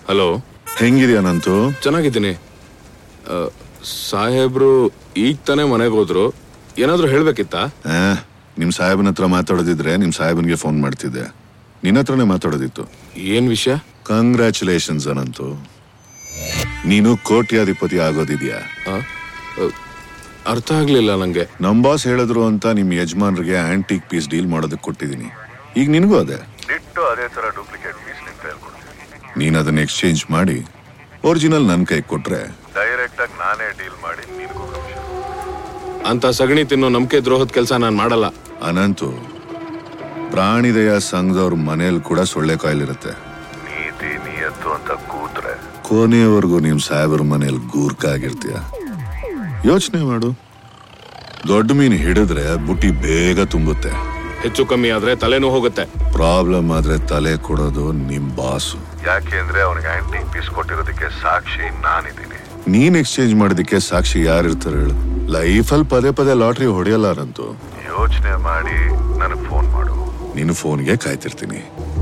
Hello ಹೆಂಗಿದ್ಯಾ ನಂತು ಚೆನ್ನಾಗಿದ್ದೀನಿ ಆ, ಸಾಹೇಬ್ರು ಈಗ ತಾನೇ ಮನೆಗೆ ಹೋದ್ರು ಏನಾದರೂ ಹೇಳ್ಬೇಕಿತ್ತಾ ಆ, ನಿಮ್ ಸಾಹೇಬನ ಹತ್ರ ಮಾತಾಡೋದಿದ್ರೆ ನಿಮ್ ಸಾಹೇಬನ್ಗೆ ಫೋನ್ ಮಾಡ್ತಿದ್ದೆ ನಿನ್ನ ಹತ್ರನೇ ಮಾತಾಡೋದಿತ್ತು ಏನ್ ವಿಷಯ ಕಂಗ್ರ್ಯಾಚುಲೇಷನ್ಸ್ ಅನಂತು ನೀನು ಕೋಟ್ಯಾಧಿಪತಿ ಆಗೋದಿದ್ಯಾ ಆ? ಆ, ಅರ್ಥ ಆಗ್ಲಿಲ್ಲ ನಂಗೆ ನಮ್ ಬಾಸ್ ಹೇಳಿದ್ರು ಅಂತ ನಿಮ್ ಯಜಮಾನ್ರಿಗೆ ಆಂಟಿಕ್ ಪೀಸ್ ಡೀಲ್ ಮಾಡೋದಕ್ಕೆ ಕೊಟ್ಟಿದ್ದೀನಿ ಈಗ ನಿನಗೂ ಅದೇ ದಿಟ್ಟು ಅದೇ ತರ ಡೂಪ್ಲಿಕೇಟ್ ಪೀಸ್ ನಿಮ್ ಕೈಯಲ್ಲಿ ಕೊಡ್ತೀನಿ ನೀನ್ ಅದನ್ನ ಎಕ್ಸ್ಚೇಂಜ್ ಮಾಡಿ ಒರಿಜಿನಲ್ ನನ್ ಕೈ ಕೊಟ್ರೆ ಡೈರೆಕ್ಟ್ ಆಗಿ ನಾನೇ ಡೀಲ್ ಮಾಡಿ ನಿನಗೂ ಕಮಿಷನ್ ಅಂತ ಸಗಣಿ ತಿನ್ನೋ ನಂಬಿಕೆ ದ್ರೋಹದ ಕೆಲಸ ನಾನು ಮಾಡಲ್ಲ ಅನಂತು ಪ್ರಾಣಿದಯ ಸಂಘದವ್ರ ಮನೇಲಿ ಕೂಡ ಸೊಳ್ಳೆ ಕಾಯಿಲಿರುತ್ತೆ ನೀತಿ ನಿಯತ್ತು ಅಂತ ಕೂತ್ರೆ ಕೊನೆಯವರೆಗೂ ನಿಮ್ ಸಾಹೇಬರ ಮನೇಲಿ ಗೂರ್ಖ ಆಗಿರ್ತೀಯ ಯೋಚನೆ ಮಾಡು ದೊಡ್ಡ ಮೀನು ಹಿಡಿದ್ರೆ ಬುಟ್ಟಿ ಬೇಗ ತುಂಬುತ್ತೆ ಹೆಚ್ಚು ಕಮ್ಮಿ ಆದ್ರೆ ತಲೆನೂ ಹೋಗುತ್ತೆ ಪ್ರಾಬ್ಲಮ್ ಆದ್ರೆ ತಲೆ ಕೊಡೋದು ನಿಮ್ ಬಾಸು ಯಾಕೆಂದ್ರೆ ಅವನಿಗೆ ಆಂಟಿಕ್ ಪೀಸ್ ಕೊಟ್ಟಿರೋದಕ್ಕೆ ಸಾಕ್ಷಿ ನಾನಿದ್ದೀನಿ ನೀನ್ ಎಕ್ಸ್ಚೇಂಜ್ ಮಾಡೋದಕ್ಕೆ ಸಾಕ್ಷಿ ಯಾರಿರ್ತಾರೆ ಹೇಳು ಲೈಫಲ್ಲಿ ಪದೇ ಪದೇ ಲಾಟ್ರಿ ಹೊಡೆಯಲ್ಲಾರಂತೂ ಯೋಚನೆ ಮಾಡಿ ನನಗೆ ಫೋನ್ ಮಾಡು ನಿನ್ನ ಫೋನ್ಗೆ ಕಾಯ್ತಿರ್ತೀನಿ